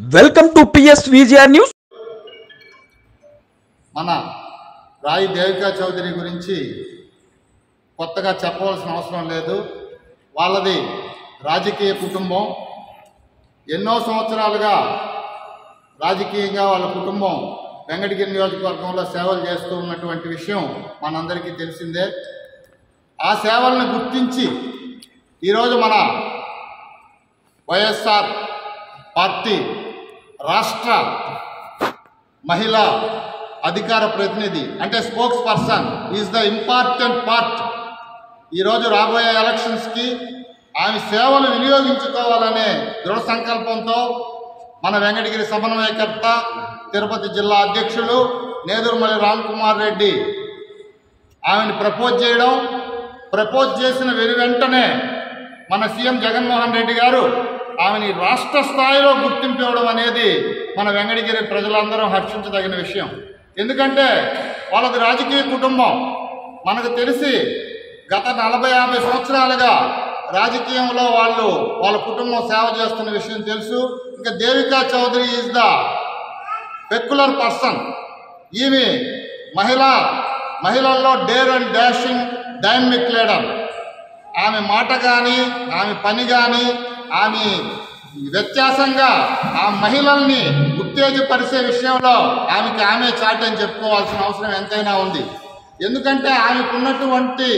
welcome to PS VGR news మన రాయి దేవికా చౌదరి గురించి కొత్తగా చెప్పవలసిన అవసరం లేదు వాళ్ళది రాజకీయ కుటుంబం ఎన్నో సంవత్సరాలుగా రాజకీయంగా వాళ్ళ కుటుంబం వెంకటగిరి నియోజకవర్గంలో సేవలు చేస్తూ ఉన్నటువంటి విషయం మనందరికీ తెలిసిందే ఆ సేవలను గుర్తించి ఈరోజు మన వైఎస్ఆర్ పార్టీ రాష్ట్ర మహిళా అధికార ప్రతినిధి అంటే spokesperson is the important part ఈరోజు రాబోయే ఎలక్షన్స్కి ఆమె సేవలు వినియోగించుకోవాలనే దృఢ సంకల్పంతో మన వెంకటగిరి సమన్వయకర్త తిరుపతి జిల్లా అధ్యక్షులు నేదురుమల్లి రామ్ కుమార్ రెడ్డి ఆమెను ప్రపోజ్ చేయడం ప్రపోజ్ చేసిన వెను వెంటనే మన సీఎం జగన్మోహన్ రెడ్డి గారు ఆమెని రాష్ట్ర స్థాయిలో గుర్తింపు ఇవ్వడం అనేది మన వెంకటగిరి ప్రజలందరూ హర్షించదగిన విషయం ఎందుకంటే వాళ్ళది రాజకీయ కుటుంబం మనకు తెలిసి గత నలభై యాభై సంవత్సరాలుగా రాజకీయంలో వాళ్ళు వాళ్ళ కుటుంబం సేవ చేస్తున్న విషయం తెలుసు ఇంకా Devika Chowdary is the peculiar person ఈమె మహిళ మహిళల్లో dare and dashing dynamic leader ఆమె మాట కానీ ఆమె పని కానీ ఆమె వ్యత్యాసంగా ఆ మహిళల్ని ఉత్తేజపరిచే విషయంలో ఆమెకి ఆమె చాటి అని చెప్పుకోవాల్సిన అవసరం ఎంతైనా ఉంది ఎందుకంటే ఆమెకున్నటువంటి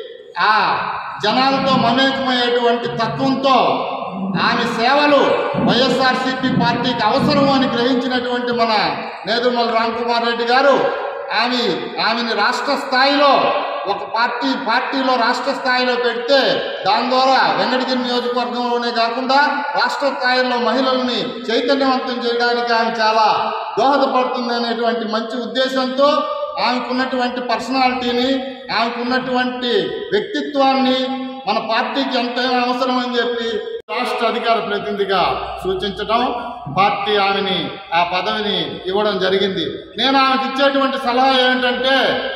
ఆ జనాలతో మమేకమయ్యేటువంటి తత్వంతో ఆమె సేవలు వైఎస్ఆర్సీపీ పార్టీకి అవసరం అని గ్రహించినటువంటి మన నేదుమల్ రామ్కుమార్ రెడ్డి గారు ఆమె ఆమెని రాష్ట్ర స్థాయిలో ఒక పార్టీ పార్టీలో రాష్ట్ర స్థాయిలో పెడితే దాని ద్వారా వెంకటగిరి నియోజకవర్గంలోనే కాకుండా రాష్ట్ర స్థాయిలో మహిళల్ని చైతన్యవంతం చేయడానికి ఆమె చాలా దోహదపడుతుంది అనేటువంటి మంచి ఉద్దేశంతో ఆమెకున్నటువంటి పర్సనాలిటీని ఆమెకున్నటువంటి వ్యక్తిత్వాన్ని మన పార్టీకి ఎంతైనా అవసరం అని చెప్పి రాష్ట్ర అధికార ప్రతినిధిగా సూచించడం పార్టీ ఆమెని ఆ పదవిని ఇవ్వడం జరిగింది నేను ఆమెకి ఇచ్చేటువంటి సలహా ఏంటంటే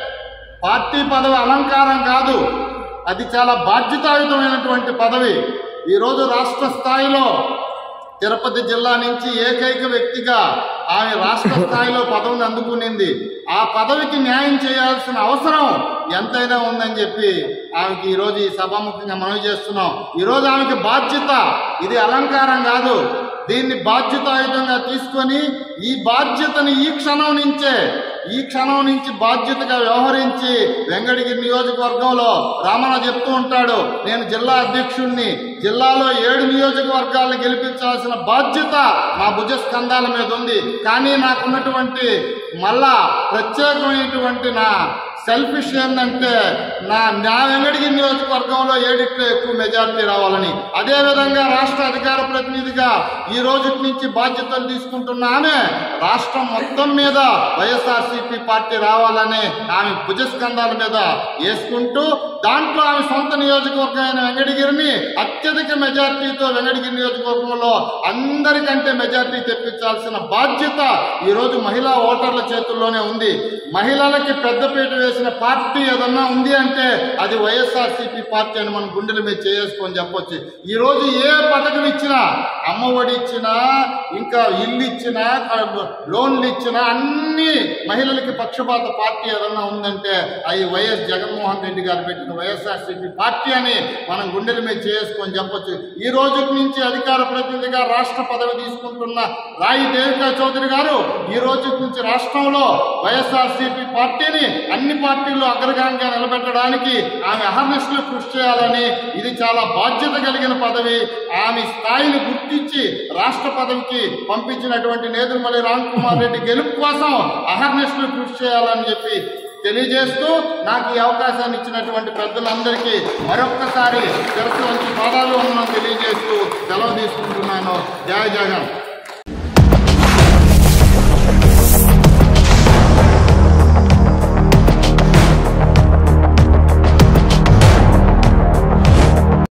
పార్టీ పదవి అలంకారం కాదు అది చాలా బాధ్యతాయుతమైనటువంటి పదవి ఈరోజు రాష్ట్ర స్థాయిలో తిరుపతి జిల్లా నుంచి ఏకైక వ్యక్తిగా ఆమె రాష్ట్ర స్థాయిలో పదవిని అందుకునింది ఆ పదవికి న్యాయం చేయాల్సిన అవసరం ఎంతైనా ఉందని చెప్పి ఆమెకి ఈరోజు ఈ సభాముఖంగా మనవి చేస్తున్నాం ఈరోజు ఆమెకి బాధ్యత ఇది అలంకారం కాదు దీన్ని బాధ్యతాయుతంగా తీసుకొని ఈ బాధ్యతని ఈ క్షణం నుంచే ఈ క్షణం నుంచి బాధ్యతగా వ్యవహరించి వెంకటగిరి నియోజకవర్గంలో రామన్న చెప్తూ ఉంటాడు నేను జిల్లా అధ్యక్షుణ్ణి జిల్లాలో ఏడు నియోజకవర్గాలను గెలిపించాల్సిన బాధ్యత మా భుజ స్కంధాల మీద ఉంది కానీ నాకున్నటువంటి మళ్ళా ప్రత్యేకమైనటువంటి నా సెల్ఫిష్ ఏంటంటే నా నా వెంకటగిరి నియోజకవర్గంలో ఏడిట్లో ఎక్కువ మెజారిటీ రావాలని అదేవిధంగా రాష్ట్ర అధికార ప్రతినిధిగా ఈ రోజు నుంచి బాధ్యతలు తీసుకుంటున్న ఆమె రాష్ట్రం మొత్తం మీద వైఎస్ఆర్సీపీ పార్టీ రావాలని ఆమె భుజస్కంధాల మీద వేసుకుంటూ దాంట్లో ఆమె సొంత నియోజకవర్గం అయిన వెంకటగిరిని అత్యధిక మెజార్టీతో వెంకటగిరి నియోజకవర్గంలో అందరికంటే మెజార్టీ తెప్పించాల్సిన బాధ్యత ఈ రోజు మహిళా ఓటర్ల చేతుల్లోనే ఉంది మహిళలకి పెద్దపీట వేసిన పార్టీ ఏదన్నా ఉంది అంటే అది వైఎస్ఆర్సీపీ పార్టీ అని మనం గుండెల మీద చేసుకొని చెప్పొచ్చు ఈ రోజు ఏ పథకం ఇచ్చినా అమ్మఒడి ఇచ్చినా ఇంకా ఇల్లు ఇచ్చినా లోన్లు ఇచ్చినా అన్ని మహిళలకి పక్షపాత పార్టీ ఏదన్నా ఉందంటే అది వైఎస్ జగన్మోహన్ రెడ్డి గారు పెట్టిన వైఎస్ఆర్సీపీ పార్టీ అని మనం గుండెల మీద చేసుకొని చెప్పొచ్చు ఈ రోజు నుంచి అధికార ప్రతినిధిగా రాష్ట్ర పదవి తీసుకుంటున్న రాయి దేవికా చౌదరి గారు ఈ రోజు నుంచి రాష్ట్రంలో వైఎస్ఆర్సీపీ పార్టీని అన్ని పార్టీల్లో అగ్రగామిగా నిలబెట్టడానికి ఆమె అహర్నిశలు కృషి చేయాలని ఇది చాలా బాధ్యత కలిగిన పదవి ఆమె స్థాయిని గుర్తించి రాష్ట్ర పదవికి పంపించినటువంటి నేదురుమల్లి రామ్ కుమార్ రెడ్డి గెలుపు కోసం అహర్నిశలు కృషి చేయాలని చెప్పి తెలియజేస్తూ నాకు ఈ అవకాశాన్ని ఇచ్చినటువంటి పెద్దలందరికీ మరొక్కసారి శిరస్సు వంచి పాదాలు ఉన్నాను తెలియజేస్తూ సెలవు తీసుకుంటున్నాను జయ జగన్